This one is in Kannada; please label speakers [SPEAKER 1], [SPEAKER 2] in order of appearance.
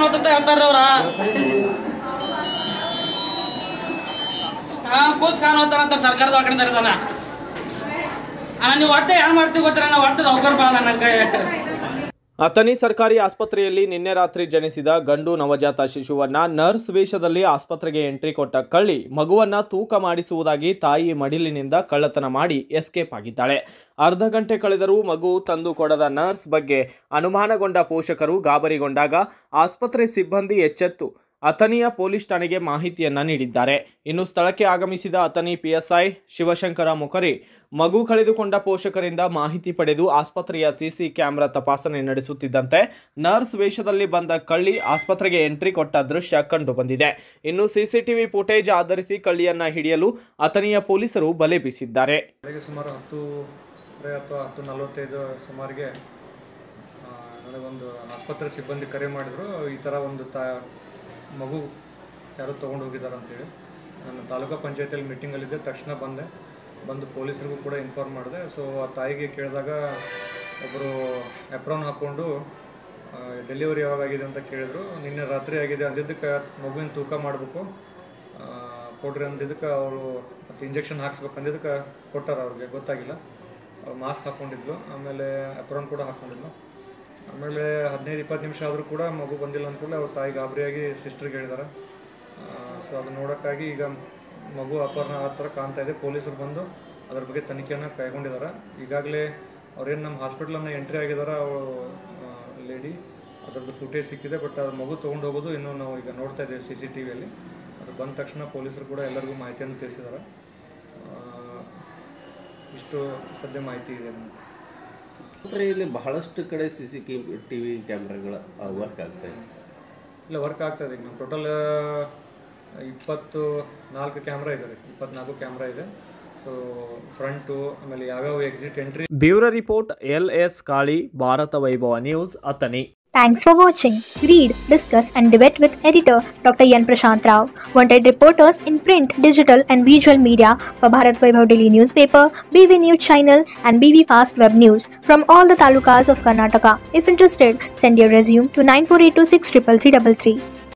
[SPEAKER 1] ಕಾಣುತ್ತ ಹೇಳ್ತಾರ ಅವ್ರ ಹಾ ಕೂಸ್ ಕಾಣುತ್ತಾರಂತ ಸರ್ಕಾರದ ಕಡೆ ಇರ್ತಾನ ಆ ನೀವು ಒಟ್ಟೆ ಏನ್ ಮಾಡ್ತೀವಿ ಗೊತ್ತಿರ ನಾವು ಒಟ್ಟು ನೌಕರ್ ಬಾ ನನಗೆ
[SPEAKER 2] ಅಥಣಿ ಸರ್ಕಾರಿ ಆಸ್ಪತ್ರೆಯಲ್ಲಿ ನಿನ್ನೆ ರಾತ್ರಿ ಜನಿಸಿದ ಗಂಡು ನವಜಾತ ಶಿಶುವನ್ನ ನರ್ಸ್ ವೇಷದಲ್ಲಿ ಆಸ್ಪತ್ರೆಗೆ ಎಂಟ್ರಿ ಕೊಟ್ಟ ಕಳ್ಳಿ ಮಗುವನ್ನ ತೂಕ ಮಾಡಿಸುವುದಾಗಿ ತಾಯಿ ಮಡಿಲಿನಿಂದ ಕಳ್ಳತನ ಮಾಡಿ ಎಸ್ಕೇಪ್ ಆಗಿದ್ದಾಳೆ ಅರ್ಧ ಗಂಟೆ ಕಳೆದರೂ ಮಗು ತಂದು ಕೊಡದ ನರ್ಸ್ ಬಗ್ಗೆ ಅನುಮಾನಗೊಂಡ ಪೋಷಕರು ಗಾಬರಿಗೊಂಡಾಗ ಆಸ್ಪತ್ರೆ ಸಿಬ್ಬಂದಿ ಎಚ್ಚೆತ್ತು ಅಥಣಿಯ ಪೊಲೀಸ್ ಠಾಣೆಗೆ ಮಾಹಿತಿಯನ್ನ ನೀಡಿದ್ದಾರೆ ಇನ್ನು ಸ್ಥಳಕ್ಕೆ ಆಗಮಿಸಿದ ಅಥಣಿ ಪಿಎಸ್ಐ ಶಿವಶಂಕರ ಮುಖರಿ ಮಗು ಕಳೆದುಕೊಂಡ ಪೋಷಕರಿಂದ ಮಾಹಿತಿ ಪಡೆದು ಆಸ್ಪತ್ರೆಯ ಸಿಸಿ ಕ್ಯಾಮೆರಾ ತಪಾಸಣೆ ನಡೆಸುತ್ತಿದ್ದಂತೆ ನರ್ಸ್ ವೇಷದಲ್ಲಿ ಬಂದ ಕಳ್ಳಿ ಆಸ್ಪತ್ರೆಗೆ ಎಂಟ್ರಿ ಕೊಟ್ಟ ದೃಶ್ಯ ಕಂಡುಬಂದಿದೆ ಇನ್ನು ಸಿಸಿಟಿವಿ ಫುಟೇಜ್ ಆಧರಿಸಿ ಕಳ್ಳಿಯನ್ನ ಹಿಡಿಯಲು ಅಥಣಿಯ ಪೊಲೀಸರು ಬಲೆ ಬೀಸಿದ್ದಾರೆ
[SPEAKER 3] ಬೆಳಗ್ಗೆ ಸುಮಾರು ಹತ್ತೂವರೆ ಅಥವಾ ಹತ್ತು ನಲವತ್ತೈದು ಸುಮಾರಿಗೆ ಆ, ನನಗೊಂದು ಆಸ್ಪತ್ರೆ ಸಿಬ್ಬಂದಿ ಕರೆ ಮಾಡಿದ್ರು ಈ ಥರ ಒಂದು ತಾ ಮಗು ಯಾರೋ ತೊಗೊಂಡು ಹೋಗಿದ್ದಾರೆ ಅಂತೇಳಿ ನಾನು ತಾಲೂಕಾ ಪಂಚಾಯತಿಯಲ್ಲಿ ಮೀಟಿಂಗಲ್ಲಿದ್ದೆ ತಕ್ಷಣ ಬಂದೆ ಬಂದು ಪೊಲೀಸರಿಗೂ ಕೂಡ ಇನ್ಫಾರ್ಮ್ ಮಾಡಿದೆ ಸೊ ಆ ತಾಯಿಗೆ ಕೇಳಿದಾಗ ಒಬ್ಬರು ಎಪ್ರಾನ್ ಹಾಕ್ಕೊಂಡು ಡೆಲಿವರಿ ಯಾವಾಗ ಆಗಿದೆ ಅಂತ ಕೇಳಿದ್ರು ನಿನ್ನೆ ರಾತ್ರಿ ಆಗಿದೆ ಅಂದಿದ್ದಕ್ಕೆ ಮಗುವಿನ ತೂಕ ಮಾಡಬೇಕು ಕೊಡ್ರಿ ಅಂದಿದ್ದಕ್ಕೆ ಅವರು ಮತ್ತು ಇಂಜೆಕ್ಷನ್ ಹಾಕ್ಸ್ಬೇಕು ಅಂದಿದ್ದಕ್ಕೆ ಕೊಟ್ಟಾರ ಅವ್ರಿಗೆ ಗೊತ್ತಾಗಿಲ್ಲ ಅವ್ರು ಮಾಸ್ಕ್ ಹಾಕ್ಕೊಂಡಿದ್ಲು ಆಮೇಲೆ ಅಪ್ರಾನ್ ಕೂಡ ಹಾಕ್ಕೊಂಡಿದ್ಲು ಆಮೇಲೆ ಹದಿನೈದು ಇಪ್ಪತ್ತು ನಿಮಿಷ ಆದರೂ ಕೂಡ ಮಗು ಬಂದಿಲ್ಲ ಅಂದ್ಕೂಡಲೇ ಅವ್ರ ತಾಯಿ ಗಾಬರಿಯಾಗಿ ಸಿಸ್ಟರ್ಗೆ ಹೇಳಿದ್ದಾರೆ ಸೊ ಅದು ನೋಡೋಕ್ಕಾಗಿ ಈಗ ಮಗು ಅಪಹರಣ ಆ ಥರ ಕಾಣ್ತಾ ಇದೆ ಪೊಲೀಸರು ಬಂದು ಅದ್ರ ಬಗ್ಗೆ ತನಿಖೆಯನ್ನು ಕೈಗೊಂಡಿದ್ದಾರೆ ಈಗಾಗಲೇ ಅವ್ರೇನು ನಮ್ಮ ಹಾಸ್ಪಿಟ್ಲನ್ನು ಎಂಟ್ರಿ ಆಗಿದ್ದಾರೆ ಅವಳು ಲೇಡಿ ಅದರದ್ದು ಫುಟೇಜ್ ಸಿಕ್ಕಿದೆ ಬಟ್ ಅದು ಮಗು ತೊಗೊಂಡು ಹೋಗೋದು ಇನ್ನೂ ನಾವು ಈಗ ನೋಡ್ತಾ ಇದ್ದೇವೆ ಸಿ ಸಿ ಟಿ ವಿಯಲ್ಲಿ ಅದು ಬಂದ ತಕ್ಷಣ ಪೊಲೀಸರು ಕೂಡ ಎಲ್ಲರಿಗೂ ಮಾಹಿತಿಯನ್ನು ತಿಳಿಸಿದ್ದಾರೆ ಆ, ಇಷ್ಟು ಸದ್ಯ ಮಾಹಿತಿ ಇದೆ ನಮ್ಗೆ.
[SPEAKER 4] ಆಸ್ಪತ್ರೆಯಲ್ಲಿ ಬಹಳಷ್ಟು ಕಡೆ ಸಿ ಸಿ ಟಿ ವಿ ಕ್ಯಾಮ್ರಾಗಳ ವರ್ಕ್ ಆಗ್ತಾ ಇದೆ ಸರ್
[SPEAKER 3] ಇಲ್ಲ ವರ್ಕ್ ಆಗ್ತಾ ಇದೆ ಈಗ ನಮ್ಮ ಟೋಟಲ್ ಇಪ್ಪತ್ತು ನಾಲ್ಕು ಕ್ಯಾಮ್ರಾ ಇದೆ ಇಪ್ಪತ್ನಾಲ್ಕು ಕ್ಯಾಮ್ರಾ ಇದೆ ಸೊ ಫ್ರಂಟು ಆಮೇಲೆ ಯಾವ್ಯಾವ exit entry
[SPEAKER 2] bureau report L S Kali Bharata Vaibhava news Athani
[SPEAKER 5] Thanks for watching. Read, discuss, and debate with editor Dr. Yan Prashant Rao. Wanted reporters in print, digital, and visual media for Bharat Vaibhav Daily newspaper, BV News channel, and BV Fast Web News from all the talukas of Karnataka. If interested, send your resume to 9482633333.